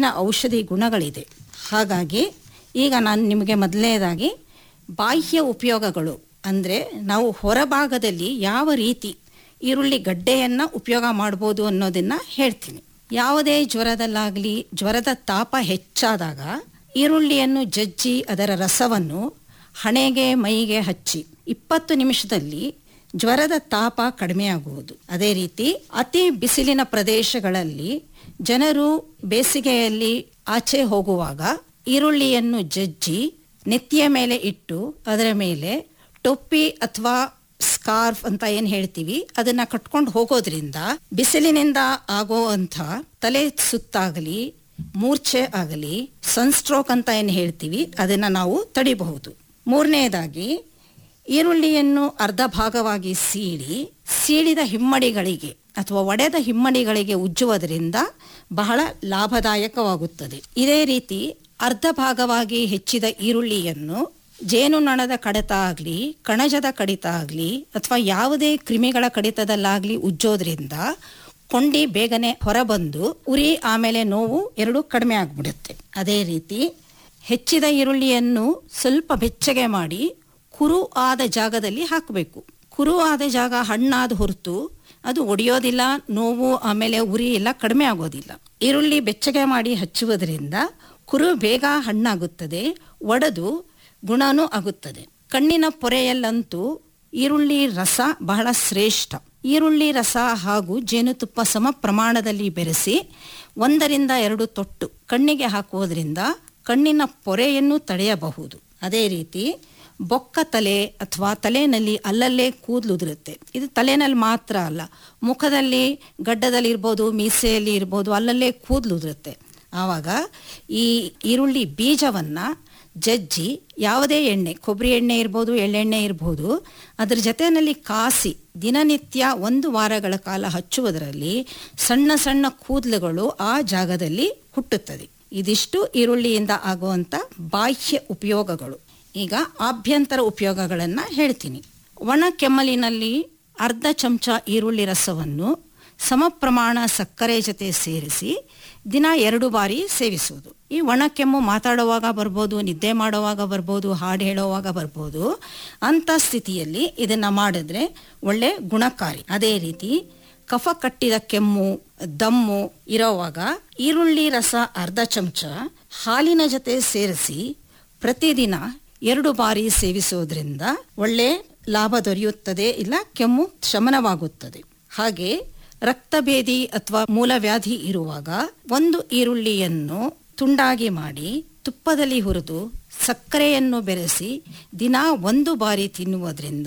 ಔಷಧಿ ಗುಣಗಳಿದೆ ಹಾಗಾಗಿ ಈಗ ನಾನು ನಿಮಗೆ ಮೊದಲನೇದಾಗಿ ಬಾಹ್ಯ ಉಪಯೋಗಗಳು ಅಂದರೆ ನಾವು ಹೊರಭಾಗದಲ್ಲಿ ಯಾವ ರೀತಿ ಈರುಳ್ಳಿ ಗಡ್ಡೆಯನ್ನು ಉಪಯೋಗ ಮಾಡ್ಬೋದು ಅನ್ನೋದನ್ನು ಹೇಳ್ತೀನಿ ಯಾವುದೇ ಜ್ವರದಲ್ಲಾಗಲಿ ಜ್ವರದ ತಾಪ ಹೆಚ್ಚಾದಾಗ ಈರುಳ್ಳಿಯನ್ನು ಜಜ್ಜಿ ಅದರ ರಸವನ್ನು ಹಣೆಗೆ ಮೈಗೆ ಹಚ್ಚಿ ಇಪ್ಪತ್ತು ನಿಮಿಷದಲ್ಲಿ ಜ್ವರದ ತಾಪ ಕಡಿಮೆಯಾಗುವುದು ಅದೇ ರೀತಿ ಅತಿ ಬಿಸಿಲಿನ ಪ್ರದೇಶಗಳಲ್ಲಿ ಜನರು ಬೇಸಿಗೆಯಲ್ಲಿ ಆಚೆ ಹೋಗುವಾಗ ಈರುಳ್ಳಿಯನ್ನು ಜಜ್ಜಿ ನೆತ್ತಿಯ ಮೇಲೆ ಇಟ್ಟು ಅದರ ಮೇಲೆ ಟೊಪ್ಪಿ ಅಥವಾ ಸ್ಕಾರ್ಫ್ ಅಂತ ಏನ್ ಹೇಳ್ತೀವಿ ಅದನ್ನ ಕಟ್ಕೊಂಡು ಹೋಗೋದ್ರಿಂದ ಬಿಸಿಲಿನಿಂದ ಆಗೋ ಅಂಥ ತಲೆ ಸುತ್ತಾಗಲಿ ಮೂರ್ಛೆ ಆಗಲಿ ಸನ್ಸ್ಟ್ರೋಕ್ ಅಂತ ಏನ್ ಹೇಳ್ತೀವಿ ಅದನ್ನ ನಾವು ತಡಿಬಹುದು ಮೂರನೆಯದಾಗಿ ಈರುಳ್ಳಿಯನ್ನು ಅರ್ಧ ಭಾಗವಾಗಿ ಸೀಳಿ ಸೀಳಿದ ಹಿಮ್ಮಡಿಗಳಿಗೆ ಅಥವಾ ಒಡೆದ ಹಿಮ್ಮಡಿಗಳಿಗೆ ಉಜ್ಜುವುದರಿಂದ ಬಹಳ ಲಾಭದಾಯಕವಾಗುತ್ತದೆ ಇದೇ ರೀತಿ ಅರ್ಧ ಭಾಗವಾಗಿ ಹೆಚ್ಚಿದ ಈರುಳ್ಳಿಯನ್ನು ಜೇನುನೊಣದ ಕಡಿತ ಆಗಲಿ ಕಣಜದ ಕಡಿತ ಆಗಲಿ ಅಥವಾ ಯಾವುದೇ ಕ್ರಿಮಿಗಳ ಕಡಿತದಲ್ಲಾಗಲಿ ಉಜ್ಜೋದ್ರಿಂದ ಕೊಂಡಿ ಬೇಗನೆ ಹೊರಬಂದು ಉರಿ ಆಮೇಲೆ ನೋವು ಎರಡು ಕಡಿಮೆ ಆಗ್ಬಿಡುತ್ತೆ ಅದೇ ರೀತಿ ಹೆಚ್ಚಿದ ಈರುಳ್ಳಿಯನ್ನು ಸ್ವಲ್ಪ ಬೆಚ್ಚಗೆ ಮಾಡಿ ಕುರು ಆದ ಜಾಗದಲ್ಲಿ ಹಾಕಬೇಕು ಕುರು ಆದ ಜಾಗ ಹಣ್ಣಾದ ಹೊರತು ಅದು ಒಡೆಯೋದಿಲ್ಲ ನೋವು ಆಮೇಲೆ ಉರಿ ಎಲ್ಲ ಕಡಿಮೆ ಆಗೋದಿಲ್ಲ ಈರುಳ್ಳಿ ಬೆಚ್ಚಗೆ ಮಾಡಿ ಹಚ್ಚುವುದರಿಂದ ಕುರು ಬೇಗ ಹಣ್ಣಾಗುತ್ತದೆ ಒಡೆದು ಗುಣನೂ ಆಗುತ್ತದೆ ಕಣ್ಣಿನ ಪೊರೆಯಲ್ಲಂತೂ ಈರುಳ್ಳಿ ರಸ ಬಹಳ ಶ್ರೇಷ್ಠ ಈರುಳ್ಳಿ ರಸ ಹಾಗೂ ಜೇನುತುಪ್ಪ ಸಮ ಪ್ರಮಾಣದಲ್ಲಿ ಬೆರೆಸಿ ಒಂದರಿಂದ ಎರಡು ತೊಟ್ಟು ಕಣ್ಣಿಗೆ ಹಾಕುವುದರಿಂದ ಕಣ್ಣಿನ ಪೊರೆಯನ್ನು ತಡೆಯಬಹುದು ಅದೇ ರೀತಿ ಬೊಕ್ಕ ತಲೆ ಅಥವಾ ತಲೆಯಲ್ಲಿ ಅಲ್ಲಲ್ಲೇ ಕೂದಲುದಿರುತ್ತೆ ಇದು ತಲೆನಲ್ಲಿ ಮಾತ್ರ ಅಲ್ಲ ಮುಖದಲ್ಲಿ ಗಡ್ಡದಲ್ಲಿ ಇರ್ಬೋದು ಮೀಸೆಯಲ್ಲಿ ಇರ್ಬೋದು ಅಲ್ಲಲ್ಲೇ ಕೂದಲುದಿರುತ್ತೆ ಆವಾಗ ಈ ಈರುಳ್ಳಿ ಬೀಜವನ್ನು ಜಜ್ಜಿ ಯಾವುದೇ ಎಣ್ಣೆ ಕೊಬ್ಬರಿ ಎಣ್ಣೆ ಇರ್ಬೋದು ಎಳ್ಳೆಣ್ಣೆ ಇರ್ಬೋದು ಅದ್ರ ಜೊತೆಯಲ್ಲಿ ಕಾಸಿ ದಿನನಿತ್ಯ ಒಂದು ವಾರಗಳ ಕಾಲ ಹಚ್ಚುವುದರಲ್ಲಿ ಸಣ್ಣ ಸಣ್ಣ ಕೂದಲುಗಳು ಆ ಜಾಗದಲ್ಲಿ ಹುಟ್ಟುತ್ತದೆ ಇದಿಷ್ಟು ಈರುಳ್ಳಿಯಿಂದ ಆಗುವಂಥ ಬಾಹ್ಯ ಉಪಯೋಗಗಳು ಈಗ ಆಭ್ಯಂತರ ಉಪಯೋಗಗಳನ್ನು ಹೇಳ್ತೀನಿ ಒಣ ಕೆಮ್ಮಲಿನಲ್ಲಿ ಅರ್ಧ ಚಮಚ ಈರುಳ್ಳಿ ರಸವನ್ನು ಸಮ ಪ್ರಮಾಣ ಸಕ್ಕರೆ ಜೊತೆ ಸೇರಿಸಿ ದಿನ ಎರಡು ಬಾರಿ ಸೇವಿಸುವುದು ಈ ಒಣ ಕೆಮ್ಮು ಮಾತಾಡುವಾಗ ಬರ್ಬೋದು ನಿದ್ದೆ ಮಾಡುವಾಗ ಬರ್ಬೋದು ಹಾಡು ಹೇಳುವಾಗ ಬರ್ಬೋದು ಅಂಥ ಸ್ಥಿತಿಯಲ್ಲಿ ಇದನ್ನು ಮಾಡಿದ್ರೆ ಒಳ್ಳೆ ಗುಣಕಾರಿ ಅದೇ ರೀತಿ ಕಫ ಕಟ್ಟಿದ ಕೆಮ್ಮು ದಮ್ಮು ಇರೋವಾಗ ಈರುಳ್ಳಿ ರಸ ಅರ್ಧ ಚಮಚ ಹಾಲಿನ ಜೊತೆ ಸೇರಿಸಿ ಪ್ರತಿದಿನ ಎರಡು ಬಾರಿ ಸೇವಿಸುವುದರಿಂದ ಒಳ್ಳೆ ಲಾಭ ದೊರೆಯುತ್ತದೆ ಇಲ್ಲ ಕೆಮ್ಮು ಶಮನವಾಗುತ್ತದೆ ಹಾಗೆ ರಕ್ತಭೇದಿ ಅಥವಾ ಮೂಲವ್ಯಾಧಿ ಇರುವಾಗ ಒಂದು ಈರುಳ್ಳಿಯನ್ನು ತುಂಡಾಗಿ ಮಾಡಿ ತುಪ್ಪದಲ್ಲಿ ಹುರಿದು ಸಕ್ಕರೆಯನ್ನು ಬೆರೆಸಿ ದಿನ ಒಂದು ಬಾರಿ ತಿನ್ನುವುದರಿಂದ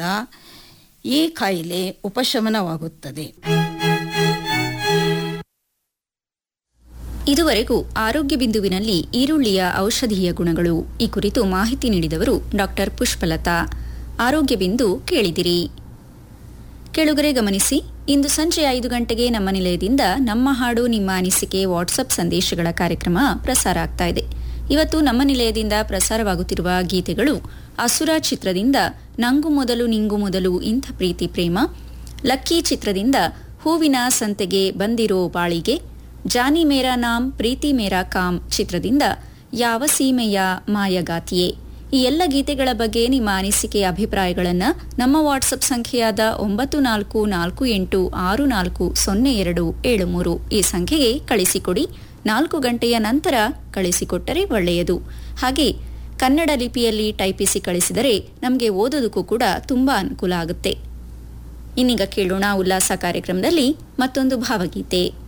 ಈ ಕಾಯಿಲೆ ಉಪಶಮನವಾಗುತ್ತದೆ ಇದುವರೆಗೂ ಆರೋಗ್ಯ ಬಿಂದುವಿನಲ್ಲಿ ಈರುಳ್ಳಿಯ ಔಷಧೀಯ ಗುಣಗಳು ಈ ಕುರಿತು ಮಾಹಿತಿ ನೀಡಿದವರು ಡಾಕ್ಟರ್ ಪುಷ್ಪಲತಾ ಆರೋಗ್ಯ ಬಿಂದು ಕೇಳಿದಿರಿ ಕೆಳುಗರೆ ಗಮನಿಸಿ ಇಂದು ಸಂಜೆ ಐದು ಗಂಟೆಗೆ ನಮ್ಮ ನಿಲಯದಿಂದ ನಮ್ಮ ಹಾಡು ನಿಮ್ಮ ಅನಿಸಿಕೆ ವಾಟ್ಸಪ್ ಸಂದೇಶಗಳ ಕಾರ್ಯಕ್ರಮ ಪ್ರಸಾರ ಆಗ್ತಾ ಇದೆ ಇವತ್ತು ನಮ್ಮ ನಿಲಯದಿಂದ ಪ್ರಸಾರವಾಗುತ್ತಿರುವ ಗೀತೆಗಳು ಅಸುರ ಚಿತ್ರದಿಂದ ನಂಗು ಮೊದಲು ನಿಂಗು ಮೊದಲು ಇಂಥ ಪ್ರೀತಿ ಪ್ರೇಮ ಲಕ್ಕಿ ಚಿತ್ರದಿಂದ ಹೂವಿನ ಸಂತೆಗೆ ಬಂದಿರೋ ಬಾಳಿಗೆ ಜಾನಿ ಮೇರಾ ನಾಮ್ ಪ್ರೀತಿ ಮೇರಾ ಕಾಮ್ ಚಿತ್ರದಿಂದ ಯಾವ ಸೀಮೆಯ ಮಾಯಗಾತಿಯೇ ಈ ಎಲ್ಲ ಗೀತೆಗಳ ಬಗ್ಗೆ ನಿಮ್ಮ ಅನಿಸಿಕೆ ಅಭಿಪ್ರಾಯಗಳನ್ನು ನಮ್ಮ ವಾಟ್ಸಪ್ ಸಂಖ್ಯೆಯಾದ ಒಂಬತ್ತು ನಾಲ್ಕು ನಾಲ್ಕು ಎಂಟು ಆರು ನಾಲ್ಕು ಸೊನ್ನೆ ಎರಡು ಏಳು ಮೂರು ಈ ಸಂಖ್ಯೆಗೆ ಕಳಿಸಿಕೊಡಿ ನಾಲ್ಕು ಗಂಟೆಯ ನಂತರ ಕಳಿಸಿಕೊಟ್ಟರೆ ಒಳ್ಳೆಯದು ಹಾಗೆ ಕನ್ನಡ ಲಿಪಿಯಲ್ಲಿ ಟೈಪಿಸಿ ಕಳಿಸಿದರೆ ನಮಗೆ ಓದೋದಕ್ಕೂ ಕೂಡ ತುಂಬ ಅನುಕೂಲ ಆಗುತ್ತೆ ಇನ್ನೀಗ ಕೇಳೋಣ ಉಲ್ಲಾಸ ಕಾರ್ಯಕ್ರಮದಲ್ಲಿ ಮತ್ತೊಂದು ಭಾವಗೀತೆ